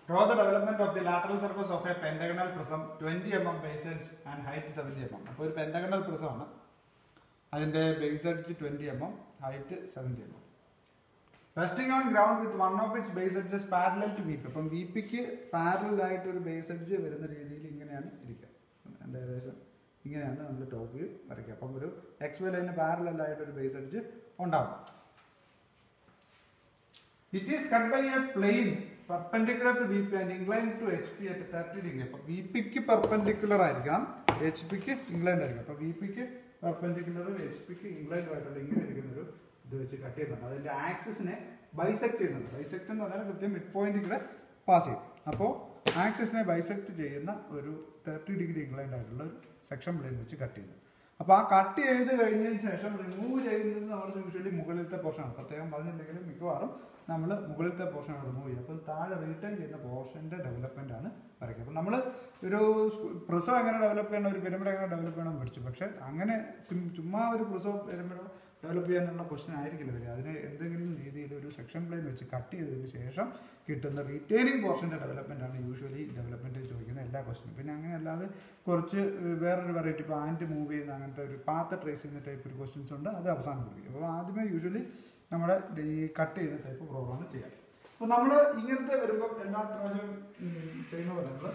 Draw the development of the lateral surface of a pentagonal prism twenty M M base edge and height seventy M M അപ്പോൾ ഒരു pentagonal പ്രിസമാണ് അതിന്റെ base edge twenty M M height seventy M M resting on ground with one of its base edges parallel to V P അപ്പം V പിക്ക് parallel ആയിട്ട് ഒരു base edge വരുന്ന രീതിയിൽ ഇങ്ങനെയാണ് ഇരിക്കുക എൻ്റെ ഏകദേശം ഇങ്ങനെയാണ് നമ്മൾ ടോപ്പ് വ്യൂ വരയ്ക്കുക അപ്പം ഒരു എക്സ് വൈ ലൈന് പാരലൽ ആയിട്ട് ഒരു ബേസ് എഡ്ജ് ഉണ്ടാവും it is cut by a plane perpendicular to V P and inclined to H P at thirty degree അപ്പം വി പിക്ക് പെർപെൻഡിക്കുലർ ആയിരിക്കണം എച്ച് പിക്ക് ഇംഗ്ലൈൻഡ് ആയിരിക്കും അപ്പം വി പിക്ക് പെർപെൻഡിക്കുലർ എച്ച് പിക്ക് ഇംഗ്ലൈൻഡ് ആയിട്ടുള്ള ഇങ്ങനെ ഇരിക്കുന്ന ഒരു ഇത് വെച്ച് കട്ട് ചെയ്യുന്നുണ്ട് അതിന്റെ ആക്സിസിനെ ബൈസെക്ട് ചെയ്യുന്നുണ്ട് ബൈസെക്ട് എന്ന് പറഞ്ഞാൽ കൃത്യം മിഡ് പോയിന്റ് കൂടെ പാസ് ചെയ്യും അപ്പോൾ ആക്സിസിനെ ബൈസെക്ട് ചെയ്യുന്ന ഒരു തേർട്ടി ഡിഗ്രി ഇംഗ്ലൈൻഡ് ആയിട്ടുള്ള ഒരു സെക്ഷൻ പ്ലെയിൻ വെച്ച് കട്ട് ചെയ്യുന്നു അപ്പോൾ ആ കട്ട് ചെയ്ത് കഴിഞ്ഞതിന് ശേഷം റിമൂവ് ചെയ്യുന്നത് നമ്മൾ യൂഷ്വലി മുകളിലത്തെ പോർഷനാണ് പ്രത്യേകം പറഞ്ഞില്ലെങ്കിലും മിക്കവാറും നമ്മൾ മുകളിലത്തെ പോർഷനാണ് റിമൂവ് ചെയ്യുക അപ്പം താഴെ റീറ്റേൺ ചെയ്യുന്ന പോർഷൻ്റെ ഡെവലപ്മെൻ്റ് ആണ് വരയ്ക്കുക അപ്പം നമ്മൾ ഒരു പ്രിസം എങ്ങനെ ഡെവലപ്പ് ചെയ്യണം ഒരു പിരമിഡ് എങ്ങനെ ഡെവലപ്പ് ചെയ്യണം എന്ന് പഠിച്ചു പക്ഷേ അങ്ങനെ സിം- ചുമ്മാ ഒരു പ്രിസോ പിരമിഡോ ഡെവലപ്പ് ചെയ്യാനുള്ള ക്വസ്റ്റൻ ആയിരിക്കില്ല വരിക അതിന് എന്തെങ്കിലും രീതിയിൽ ഒരു സെക്ഷൻ പ്ലെയിൻ വെച്ച് കട്ട് ചെയ്തതിന് ശേഷം കിട്ടുന്ന റീറ്റെയിനിങ് പോർഷൻ്റെ ഡെവലപ്മെൻ്റ് ആണ് യൂഷ്വലി ഡെവലപ്മെൻറ്റ് ചോദിക്കുന്ന എല്ലാ ക്വസ്റ്റനും പിന്നെ അങ്ങനെ അല്ലാതെ കുറച്ച് വേറൊരു വെറൈറ്റി ഇപ്പോൾ ആൻഡ് മൂവ് ചെയ്യുന്ന അങ്ങനത്തെ ഒരു പാത്ത് ട്രേസ് ചെയ്യുന്ന ടൈപ്പ് ഒരു ക്വസ്റ്റ്യൻസ് ഉണ്ട് അത് അവസാനം കൊടുക്കും അപ്പോൾ ആദ്യമേ യൂഷ്വലി നമ്മുടെ ഈ കട്ട് ചെയ്യുന്ന ടൈപ്പ് പ്രോഗ്രാം ചെയ്യാം അപ്പോൾ നമ്മൾ ഇങ്ങനത്തെ വരുമ്പം എല്ലാ പ്രാവശ്യം ചെയ്യുന്ന പോലെ നമ്മൾ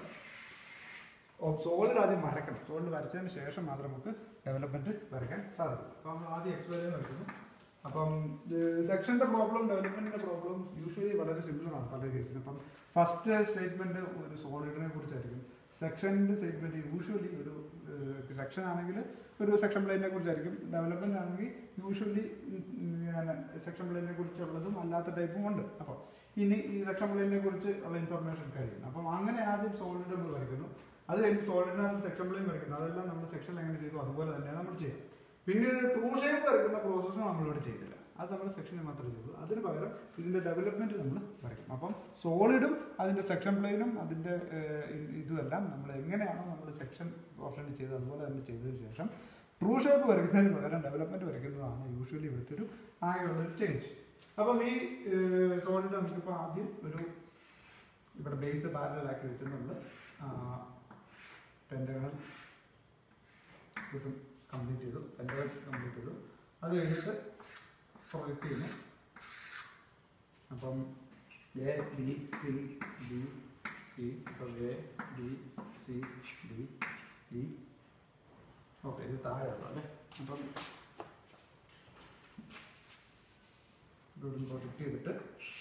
സോളിഡ് ആദ്യം വരക്കണം സോളിഡ് വരച്ചതിന് ശേഷം മാത്രം നമുക്ക് ഡെവലപ്മെന്റ് വരയ്ക്കാൻ സാധിക്കും അപ്പോൾ നമ്മൾ ആദ്യം എക്സ്പ്ലെയിൻ വരയ്ക്കുന്നു അപ്പം സെക്ഷന്റെ പ്രോബ്ലം ഡെവലപ്മെന്റിന്റെ പ്രോബ്ലം യൂഷ്വലി വളരെ സിമിലർ ആണ് പല കേസിലും അപ്പം ഫസ്റ്റ് സ്റ്റേറ്റ്മെന്റ് ഒരു സോളിഡിനെ കുറിച്ചായിരിക്കും സെക്ഷൻ്റെ സ്റ്റേറ്റ്മെന്റ് യൂഷ്വലി ഒരു സെക്ഷൻ ആണെങ്കിൽ ഒരു സെക്ഷൻ പ്ലെയിനെ കുറിച്ചായിരിക്കും ഡെവലപ്മെന്റ് ആണെങ്കിൽ യൂഷ്വലി സെക്ഷൻ പ്ലെയിനെ കുറിച്ചുള്ളതും അല്ലാത്ത ടൈപ്പും ഉണ്ട് അപ്പോൾ ഇനി ഈ സെക്ഷൻ പ്ലെയിനെ കുറിച്ച് ഉള്ള ഇൻഫർമേഷൻ കഴിയും അപ്പം അങ്ങനെ ആദ്യം സോളിഡ് നമ്മൾ വരയ്ക്കുന്നു അത് കഴിഞ്ഞ് സോളിഡിനകത്ത് സെക്ഷൻ പ്ലെയിൻ വരയ്ക്കുന്നു അതെല്ലാം നമ്മൾ സെക്ഷൻ എങ്ങനെ ചെയ്തു അതുപോലെ തന്നെയാണ് നമ്മൾ ചെയ്യുക പിന്നീട് ട്രൂ ഷേപ്പ് വരയ്ക്കുന്ന പ്രോസസ്സ് നമ്മളിവിടെ ചെയ്തില്ല അത് നമ്മൾ സെക്ഷനിൽ മാത്രമേ ചെയ്തു അതിന് പകരം ഇതിന്റെ ഡെവലപ്മെന്റ് നമ്മൾ വരയ്ക്കും അപ്പം സോളിഡും അതിന്റെ സെക്ഷൻ പ്ലെയിനും അതിന്റെ ഏഹ്, ഇ- ഇതുമെല്ലാം നമ്മൾ എങ്ങനെയാണോ നമ്മൾ സെക്ഷൻ പോർഷനിൽ ചെയ്തത് അതുപോലെ തന്നെ ചെയ്തതിന് ശേഷം ട്രൂ ഷേപ്പ് വരയ്ക്കുന്നതിന് പകരം ഡെവലപ്മെന്റ് വരയ്ക്കുന്നതാണ് യൂഷ്വലി ഇവിടുത്തെ ഒരു ആകെയുള്ള ഒരു ചേഞ്ച് അപ്പം ഈ സോളിഡ് നമുക്കിപ്പോൾ ആദ്യം ഒരു ഇവിടെ ബേസ് പാരലാക്കി വെച്ചിട്ട് നമ്മൾ പെൻറ്റഗണൽ കംപ്ലീറ്റ് ചെയ്തു പെൻറ്റഗൺ കംപ്ലീറ്റ് ചെയ്തു അത് കഴിഞ്ഞിട്ട് പ്രൊജക്റ്റ് ചെയ്യുന്നു അപ്പം A B C D C അപ്പം A B C D E okay ഇത് താഴെയുള്ള അല്ലേ അപ്പം ഇവിടുന്ന് പ്രൊജക്റ്റ് ചെയ്തിട്ട്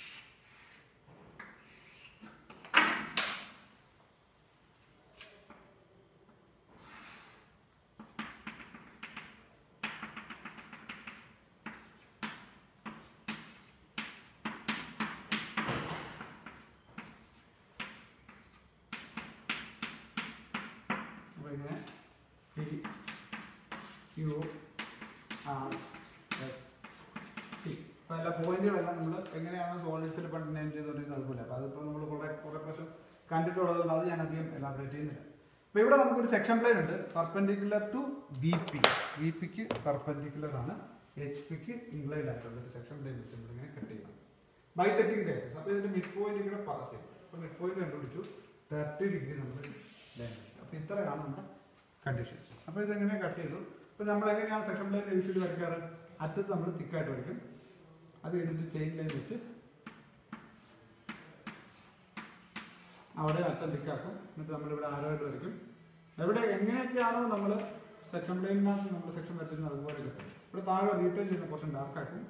അപ്പോൾ ഇങ്ങനെ P Q R S T അപ്പോൾ എല്ലാ പോയിന്റുകളെല്ലാം നമ്മൾ എങ്ങനെയാണ് സോളിഡ്സിൽ പണ്ട് നെയിം ചെയ്തുകൊണ്ടിരുന്നത് അതുപോലെ അപ്പോൾ അതിപ്പോൾ നമ്മൾ കുറേ കുറേ പ്രാവശ്യം കണ്ടിട്ടുള്ളതുകൊണ്ട് അത് ഞാൻ അധികം എലാബറേറ്റ് ചെയ്യുന്നില്ല അപ്പോൾ ഇവിടെ നമുക്കൊരു സെക്ഷൻ പ്ലെയിൻ ഉണ്ട് perpendicular to V P V പിക്ക് പെർപെൻഡിക്കുലർ ആണ് എച്ച് പിക്ക് ഇംഗ്ലൈൻഡ് ആയിട്ടുള്ള ഒരു സെക്ഷൻ പ്ലെയിൻ വെച്ച് നമ്മളിങ്ങനെ കട്ട് ചെയ്യണം ബൈസെക്ടിങ് ആക്സസ് അപ്പോൾ ഇതിന്റെ മിഡ് പോയിന്റ് കൂടെ പാസ് ചെയ്യും അപ്പോൾ മിഡ് പോയിന്റ് കണ്ടുപിടിച്ചു തേർട്ടി ഡിഗ്രി നമ്മൾ അപ്പോൾ ഇത്രയാണ് നമ്മുടെ കണ്ടീഷൻസ് അപ്പോൾ ഇതെങ്ങനെ കട്ട് ചെയ്തു അപ്പോൾ നമ്മൾ എങ്ങനെയാണ് സെക്ഷൻ പ്ലെയിൻ യൂഷ്വലി വരയ്ക്കാറ് അറ്റത്ത് നമ്മൾ തിക്കായിട്ട് വരയ്ക്കും അത് കഴിഞ്ഞിട്ട് ചെയിൻ ലൈൻ വെച്ച് അവിടെ അറ്റം തിക്കാക്കും എന്നിട്ട് നമ്മളിവിടെ ആരോയിട്ട് വരയ്ക്കും എവിടെ എങ്ങനെയൊക്കെയാണോ നമ്മൾ സെക്ഷൻ പ്ലെയിനിനകത്ത് നമ്മൾ സെക്ഷൻ വരച്ചിരുന്നത് അതുപോലെ കിട്ടും ഇവിടെ താഴെ റീറ്റെയിൽ ചെയ്യുന്ന പോർഷൻ ഡാർക്കാക്കും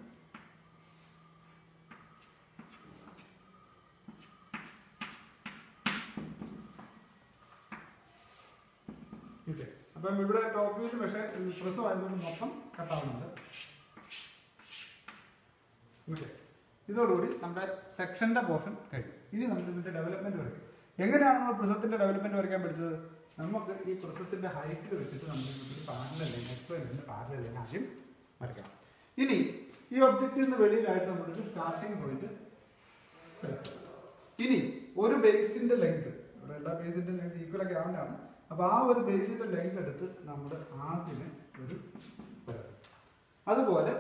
ഓക്കെ അപ്പം ഇവിടെ ടോപ്പ് വ്യൂല് പക്ഷേ പ്രസവം ആയതുകൊണ്ട് മൊത്തം കട്ടാവുന്നുണ്ട് ഓക്കെ ഇതോടുകൂടി നമ്മുടെ സെക്ഷന്റെ പോർഷൻ കഴിഞ്ഞു ഇനി നമ്മൾ ഇതിന്റെ ഡെവലപ്മെന്റ് വരയ്ക്കും എങ്ങനെയാണ് നമ്മൾ പ്രിസത്തിന്റെ ഡെവലപ്മെന്റ് വരയ്ക്കാൻ പഠിച്ചത് നമുക്ക് ഈ പ്രിസത്തിന്റെ ഹൈറ്റിൽ വെച്ചിട്ട് നമ്മൾ ഒരു പാരലൽ ലൈൻ എക്സ് ലൈനിന്റെ പാരലൽ ലൈൻ ആദ്യം വരയ്ക്കണം ഇനി ഈ ഒബ്ജക്റ്റിൽ നിന്ന് വെളിയിലായിട്ട് നമ്മളൊരു സ്റ്റാർട്ടിംഗ് പോയിന്റ് സെലക്ട് ചെയ്യണം ഇനി ഒരു ബേസിന്റെ ലെങ്ത് ഇവിടെ എല്ലാ ബേസിന്റെ ലെങ്ത് ഈക്വൽ ഒക്കെ ആവേണ്ടതാണ് അപ്പൊ ആ ഒരു ബേസിന്റെ ലെങ്ത് എടുത്ത് നമ്മൾ ആദ്യമേ ഒരു വരയ്ക്കും അതുപോലെ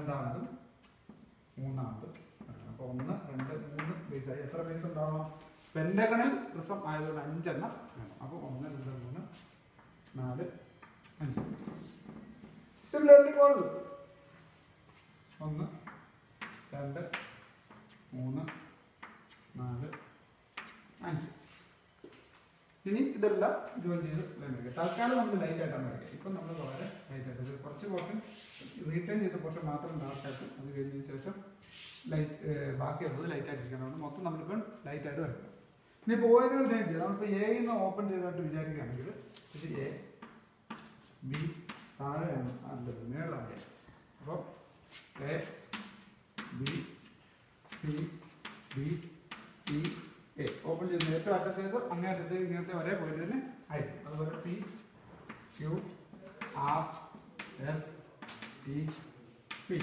രണ്ടാമതും മൂന്നാമതും വരയ്ക്കണം. അപ്പൊ ഒന്ന് രണ്ട് മൂന്ന് ബേസായി എത്ര ബേസ് ഉണ്ടാവണം പെൻഡഗണൽ പ്രിസം ആയതുകൊണ്ട് അഞ്ചെണ്ണം വേണം അപ്പോൾ ഒന്ന് രണ്ട് മൂന്ന് നാല് അഞ്ച് സിമിലർലി കോൾ ഒന്ന് രണ്ട് മൂന്ന് നാല് അഞ്ച് ഇനി ഇതെല്ലാം ജോയിൻ ചെയ്ത് വരയ്ക്കുക തൽക്കാലം നമ്മൾ ലൈറ്റ് ആയിട്ടാണ് വരയ്ക്കുക ഇപ്പം നമ്മൾ വളരെ ലൈറ്റ് ആയിട്ട് ഇത് കുറച്ച് പോർഷൻ റീറ്റേൺ ചെയ്ത പോർഷൻ മാത്രം ഡാർക്കായിട്ടും അത് കഴിഞ്ഞതിന് ശേഷം ലൈറ്റ് ബാക്കിയുള്ളത് ലൈറ്റ് ആയിട്ടിരിക്കണം മൊത്തം നമ്മളിപ്പം ലൈറ്റ് ആയിട്ട് വരയ്ക്കണം ഇനി പോയിന്റുകൾ ഞാൻ ചെയ്യാം നമ്മളിപ്പോൾ എ നിന്ന് ഓപ്പൺ ചെയ്തായിട്ട് വിചാരിക്കുകയാണെങ്കിൽ ഇത് എ ബി താഴെയാണ് അല്ലത് മേളിലാണ് എ അപ്പോൾ A B C D E A open ചെയ്യുന്ന ഏറ്റവും അറ്റത്തേത് അങ്ങേറ്റത്തെ ഇങ്ങനത്തെ ഒരേ പോയിന്റ് തന്നെ ആയിരിക്കും അതുപോലെ P Q R S T P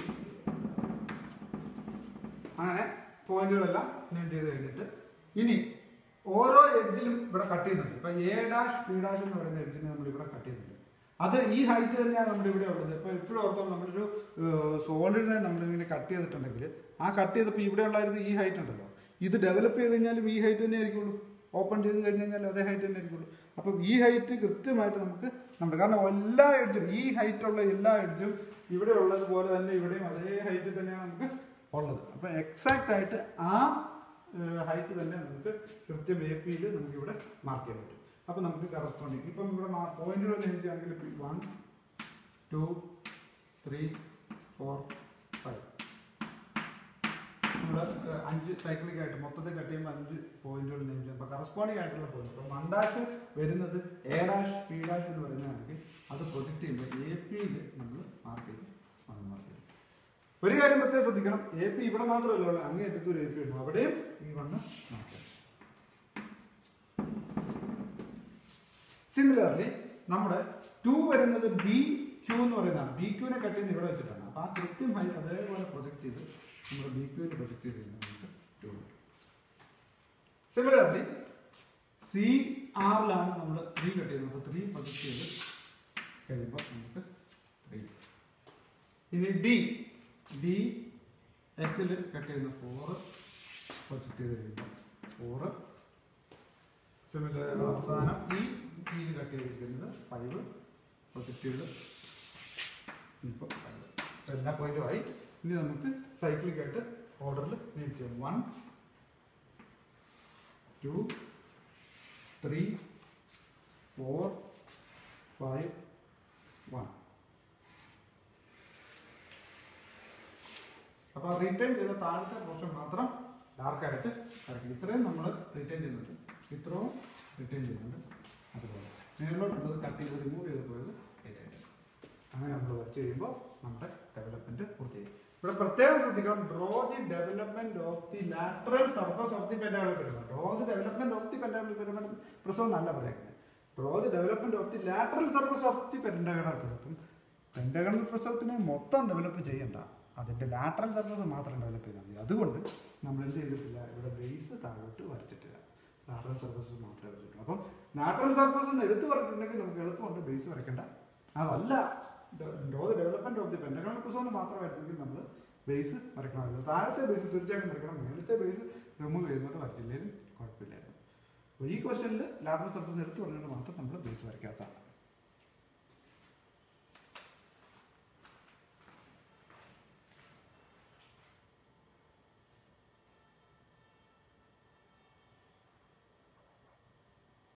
അങ്ങനെ പോയിന്റുകളെല്ലാം ഞാൻ ചെയ്ത് കഴിഞ്ഞിട്ട് ഇനി ഓരോ എഡ്ജിലും ഇവിടെ കട്ട് ചെയ്യുന്നുണ്ട് ഇപ്പൊ എ ഡാഷ് പി ഡാഷ് എന്ന് പറയുന്ന എഡ്ജിന് നമ്മൾ ഇവിടെ കട്ട് ചെയ്യുന്നുണ്ട് അത് ഈ ഹൈറ്റ് തന്നെയാണ് നമ്മുടെ ഇവിടെ ഉള്ളത് ഇപ്പൊ ഇപ്പോഴും ഓർത്തോളം നമ്മളൊരു സോളിഡിനെ നമ്മളിങ്ങനെ കട്ട് ചെയ്തിട്ടുണ്ടെങ്കിൽ ആ കട്ട് ചെയ്തപ്പോൾ ഇവിടെ ഉണ്ടായിരുന്ന ഈ ഹൈറ്റ് ഉണ്ടല്ലോ ഇത് ഡെവലപ്പ് ചെയ്ത് കഴിഞ്ഞാലും ഈ ഹൈറ്റ് തന്നെ ആയിരിക്കുള്ളൂ ഓപ്പൺ ചെയ്ത് കഴിഞ്ഞ് കഴിഞ്ഞാൽ അതേ ഹൈറ്റ് തന്നെ ആയിരിക്കുള്ളൂ അപ്പം ഈ ഹൈറ്റ് കൃത്യമായിട്ട് നമുക്ക് നമ്മുടെ കാരണം എല്ലാ എഡ്ജും ഈ ഹൈറ്റ് ഉള്ള എല്ലാ എഡ്ജും ഇവിടെ ഉള്ളതുപോലെ തന്നെ ഇവിടെയും അതേ ഹൈറ്റ് തന്നെയാണ് നമുക്ക് ഉള്ളത് അപ്പം എക്സാക്റ്റ് ആയിട്ട് ആ ഹൈറ്റ് തന്നെ നമുക്ക് കൃത്യം എ പിയിൽ നമുക്ക് ഇവിടെ മാർക്ക് ചെയ്യാൻ പറ്റും അപ്പം നമുക്ക് കറസ്പോണ്ടിങ് ഇപ്പം ഇവിടെ പോയിന്റുകൾ എഴുതുകയാണെങ്കിൽ one two three four five നമ്മൾ അഞ്ച് സൈക്ലിക് ആയിട്ട് മൊത്തത്തിൽ കട്ട് ചെയ്യുമ്പോൾ അഞ്ച് പോയിന്റുകൾ നെയിം ചെയ്യാം അപ്പോൾ കറസ്പോണ്ടിങ് ആയിട്ടുള്ള പോയിന്റ് അപ്പോൾ വൺ ഡാഷ് വരുന്നത് എ ഡാഷ് പി ഡാഷ് എന്ന് പറയുന്നതാണെങ്കിൽ അത് പ്രൊജക്ട് ചെയ്യുമ്പോൾ എ പിയിൽ നമ്മൾ മാർക്ക് ചെയ്ത് വൺ മാർക്ക് ചെയ്യും ഒരു കാര്യം പ്രത്യേകം ശ്രദ്ധിക്കണം എ പി ഇവിടെ മാത്രമല്ല ഉള്ളത് അങ്ങേയറ്റത്ത് ഒരു എ പി ഉണ്ട് അവിടെയും ഈ വണ്ണ് മാർക്ക് ചെയ്യണം സിമിലർലി നമ്മുടെ ടു വരുന്നത് ബി ക്യൂ എന്ന് പറയുന്നതാണ് ബി ക്യൂനെ കട്ട് ചെയ്ത് ഇവിടെ വെച്ചിട്ടാണ് അപ്പോൾ ആ കൃത്യമായി അതേപോലെ പ്രൊജക്ട് ചെയ്ത് നമ്മൾ ബി ക്യൂവിൽ പ്രൊജക്ട് ചെയ്ത് കഴിഞ്ഞാൽ നമുക്ക് ടു കിട്ടും സിമിലർലി സി ആറിലാണ് നമ്മൾ ത്രീ കട്ട് ചെയ്യുന്നത് അപ്പോൾ ത്രീ പ്രൊജക്ട് ചെയ്ത് കഴിയുമ്പോൾ നമുക്ക് ത്രീ ഇനി ഡി ഡി എസിൽ കട്ട് ചെയ്യുന്ന ഫോറ് പ്രൊജക്ട് ചെയ്ത് കഴിയുമ്പോൾ ഫോറ് സിമിലർ അവസാനം ഈ ടീയിൽ കട്ട് ചെയ്തിരിക്കുന്നത് ഫൈവ് പ്രൊജക്ട് ചെയ്ത് ഇപ്പോൾ ഫൈവ് എല്ലാ പോയിന്റും ആയി ഇനി നമുക്ക് സൈക്ലിക് ആയിട്ട് ഓർഡറിൽ നീറ്റ് ചെയ്യാം one two three four five one അപ്പോൾ റിട്ടേൺ ചെയ്ത താഴത്തെ പോർഷൻ മാത്രം ഡാർക്കായിട്ട് വരയ്ക്കും ഇത്രയും നമ്മൾ റിട്ടേൺ ചെയ്യുന്നുണ്ട് ഇത്രയും റിട്ടേൺ ചെയ്യുന്നുണ്ട് അതുപോലെ മേളിലോട്ടുള്ളത് കട്ട് ചെയ്ത് റിമൂവ് ചെയ്ത് പോയത് light ആയിട്ട് അങ്ങനെ നമ്മൾ വരച്ച് കഴിയുമ്പോൾ നമ്മുടെ ഡെവലപ്മെന്റ് പൂർത്തിയായി ഇവിടെ പ്രത്യേകം ശ്രദ്ധിക്കണം draw the development of the lateral surface of the pentagonal pyramid draw the development of the pentagonal pyramid prism നല്ല പറയുന്നത് draw the development of the lateral surface of the pentagonal prism pentagonal പ്രസവത്തിനെ മൊത്തം develop ചെയ്യണ്ട അതിന്റെ lateral surface മാത്രം develop ചെയ്താൽ മതി അതുകൊണ്ട് നമ്മൾ എന്ത് ചെയ്തിട്ടില്ല ഇവിടെ ബേസ് താഴോട്ട് വരച്ചിട്ടില്ല ലാറ്ററൽ സർഫസ് മാത്രമേ വരച്ചിട്ടുള്ളൂ അപ്പം ലാറ്ററൽ സർഫസ് എന്ന് എടുത്തു പറഞ്ഞിട്ടുണ്ടെങ്കിൽ നമുക്ക് എളുപ്പമുണ്ട് ബേസ് വരയ്ക്കേണ്ട അതല്ല draw the development of the pentagonal prism മാത്രമായിരുന്നെങ്കിൽ നമ്മൾ ബേസ് വരയ്ക്കണമായിരുന്നു താഴത്തെ ബേസ് തീർച്ചയായിട്ടും വരയ്ക്കണം മേളത്തെ ബേസ് റിമൂവ് ചെയ്യുന്നോട്ട് വരച്ചില്ലെങ്കിലും കുഴപ്പമില്ലായിരുന്നു അപ്പോൾ ഈ ക്വസ്റ്റനിൽ ലാറ്ററൽ സർഫസ് എടുത്തു പറഞ്ഞുകൊണ്ട് മാത്രം നമ്മൾ ബേസ് വരയ്ക്കാത്തതാണ്